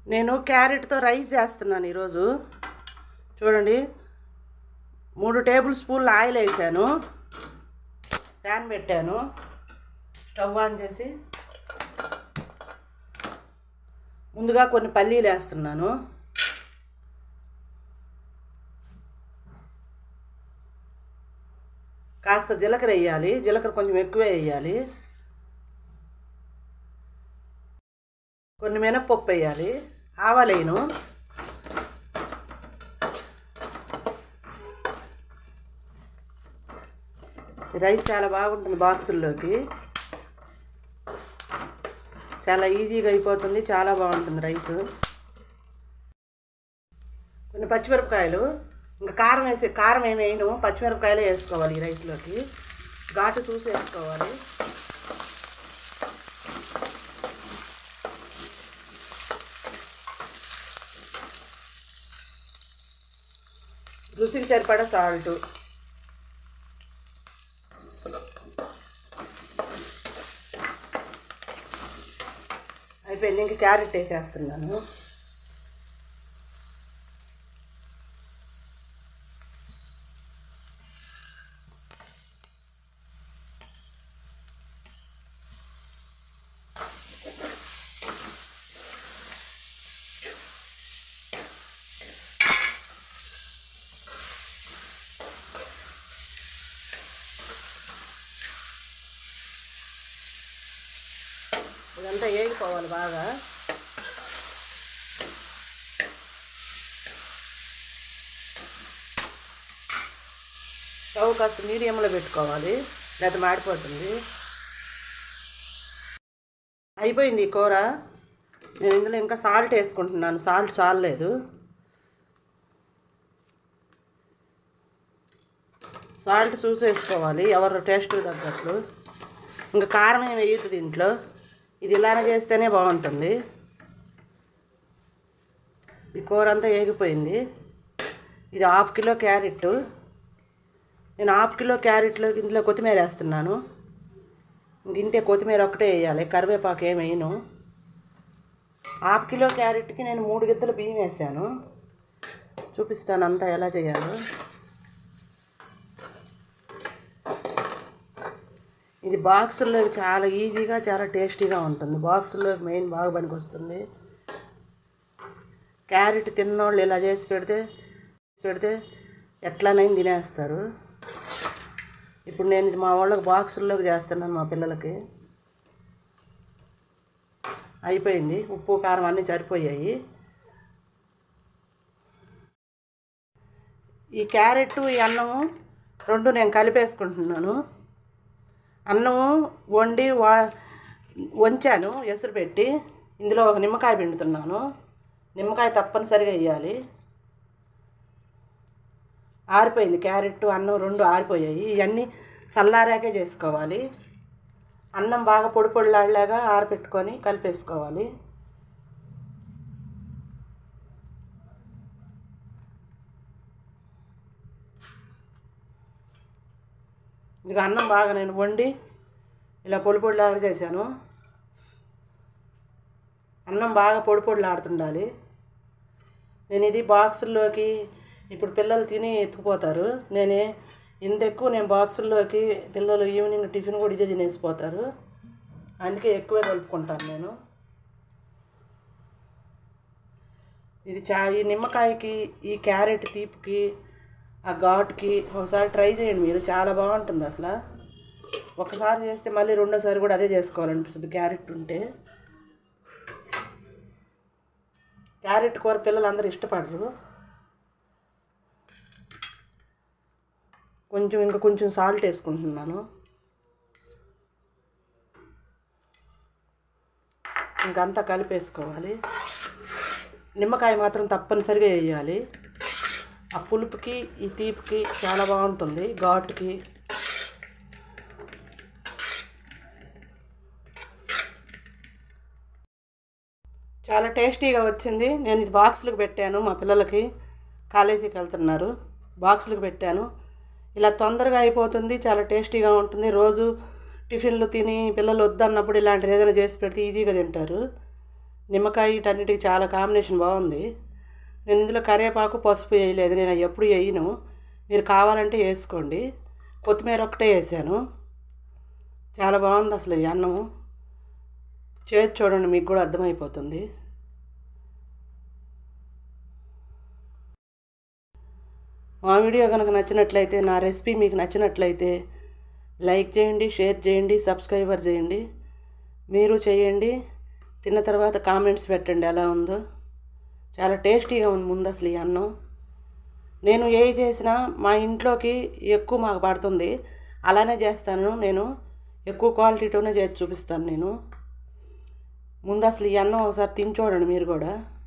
నేను క్యారెట్తో రైస్ చేస్తున్నాను ఈరోజు చూడండి మూడు టేబుల్ స్పూన్లు ఆయిల్ వేసాను ప్యాన్ పెట్టాను స్టవ్ ఆన్ చేసి ముందుగా కొన్ని పల్లీలు వేస్తున్నాను కాస్త జీలకర్ర వేయాలి జీలకర్ర కొంచెం ఎక్కువే వేయాలి కొన్ని మినప్పప్పు వేయాలి ఆవాలేను ఈ రైస్ చాలా బాగుంటుంది బాక్సుల్లోకి చాలా ఈజీగా అయిపోతుంది చాలా బాగుంటుంది రైస్ కొన్ని పచ్చిమిరపకాయలు ఇంకా కారం వేసి కారం ఏమి వేయను పచ్చిమిరపకాయలే వేసుకోవాలి ఈ రైస్లోకి ఘాటు చూసి వేసుకోవాలి రుచికి సరిపడా సాల్ట్ అయిపోయింది ఇంక క్యారెట్ వేసేస్తున్నాను ఇదంతా వేగిపోవాలి బాగా స్టవ్ కాస్త మీడియంలో పెట్టుకోవాలి లేదా మాడిపోతుంది అయిపోయింది ఈ కూర నేను ఇందులో ఇంకా సాల్ట్ వేసుకుంటున్నాను సాల్ట్ చాలలేదు సాల్ట్ చూసి వేసుకోవాలి ఎవరు టేస్ట్ తగ్గట్లు ఇంకా కారం ఏమి వేయదు దీంట్లో ఇది ఇలానే చేస్తేనే బాగుంటుంది ఈ కూర అంతా వేగిపోయింది ఇది హాఫ్ కిలో క్యారెట్ నేను హాఫ్ కిలో క్యారెట్లో ఇందులో కొత్తిమీర వేస్తున్నాను ఇంక ఇంతే కొత్తిమీర ఒకటే వేయాలి కరివేపాకు ఏమి వేయను హాఫ్ కిలో క్యారెట్కి నేను మూడు గిద్దలు బియ్యం వేసాను చూపిస్తాను అంతా ఎలా చేయాలో ఇది బాక్సుల్లో చాలా ఈజీగా చాలా టేస్టీగా ఉంటుంది బాక్సుల్లో మెయిన్ బాగా పనికి వస్తుంది క్యారెట్ తిన్నోళ్ళు ఇలా చేసి పెడితే పెడితే ఎట్లానైనా తినేస్తారు ఇప్పుడు నేను ఇది మా వాళ్ళకి బాక్సుల్లోకి చేస్తున్నాను మా పిల్లలకి అయిపోయింది ఉప్పు కారం అన్నీ సరిపోయాయి ఈ క్యారెట్ ఈ అన్నము రెండు నేను కలిపేసుకుంటున్నాను అన్నము వండి వా వంచాను ఎసురు పెట్టి ఇందులో ఒక నిమ్మకాయ పిండుతున్నాను నిమ్మకాయ తప్పనిసరిగా వేయాలి ఆరిపోయింది క్యారెట్ అన్నం రెండు ఆరిపోయాయి ఇవన్నీ చల్లారాకే చేసుకోవాలి అన్నం బాగా పొడి పొడిలాగా ఆరపెట్టుకొని కలిపేసుకోవాలి ఇక అన్నం బాగా నేను వండి ఇలా పొడి పొడిలాగా చేశాను అన్నం బాగా పొడి పొడిలాడుతుండాలి నేను ఇది బాక్సుల్లోకి ఇప్పుడు పిల్లలు తిని ఎత్తుకుపోతారు నేనే ఇంత ఎక్కువ నేను బాక్సుల్లోకి పిల్లలు ఈవినింగ్ టిఫిన్ కూడా ఇదే తినేసిపోతారు అందుకే ఎక్కువే కలుపుకుంటాను నేను ఇది చా ఈ నిమ్మకాయకి ఈ క్యారెట్ తీపికి ఆ ఘాటుకి ఒకసారి ట్రై చేయండి మీరు చాలా బాగుంటుంది అసలు ఒకసారి చేస్తే మళ్ళీ రెండోసారి కూడా అదే చేసుకోవాలనిపిస్తుంది క్యారెట్ ఉంటే క్యారెట్ కూర పిల్లలు అందరూ ఇష్టపడరు కొంచెం ఇంకా కొంచెం సాల్ట్ వేసుకుంటున్నాను ఇంకంతా కలిపేసుకోవాలి నిమ్మకాయ మాత్రం తప్పనిసరిగా వేయాలి ఆ పులుపుకి ఈ తీపికి చాలా బాగుంటుంది ఘాటుకి చాలా టేస్టీగా వచ్చింది నేను ఇది బాక్సులకు పెట్టాను మా పిల్లలకి కాలేజీకి వెళ్తున్నారు బాక్సులకు పెట్టాను ఇలా తొందరగా అయిపోతుంది చాలా టేస్టీగా ఉంటుంది రోజు టిఫిన్లు తిని పిల్లలు వద్దన్నప్పుడు ఇలాంటిది ఏదైనా చేసి పెడితే ఈజీగా తింటారు నిమ్మకాయ వీటన్నిటికి చాలా కాంబినేషన్ బాగుంది నేను ఇందులో కరివేపాకు పసుపు వేయలేదు నేను అవి ఎప్పుడు వేయను మీరు కావాలంటే వేసుకోండి కొత్తిమీర ఒకటే వేసాను చాలా బాగుంది అసలు ఈ అన్నం చేసి చూడండి మీకు కూడా అర్థమైపోతుంది మా వీడియో కనుక నచ్చినట్లయితే నా రెసిపీ మీకు నచ్చినట్లయితే లైక్ చేయండి షేర్ చేయండి సబ్స్క్రైబర్ చేయండి మీరు చేయండి తిన్న తర్వాత కామెంట్స్ పెట్టండి ఎలా ఉందో చాలా టేస్టీగా ఉంది ముందు అసలు ఈ అన్నం నేను ఏ చేసినా మా ఇంట్లోకి ఎక్కువ మాకు పడుతుంది అలానే చేస్తాను నేను ఎక్కువ క్వాలిటీతోనే చేసి చూపిస్తాను నేను ముందు అసలు ఈ అన్నం ఒకసారి తిని చూడండి మీరు కూడా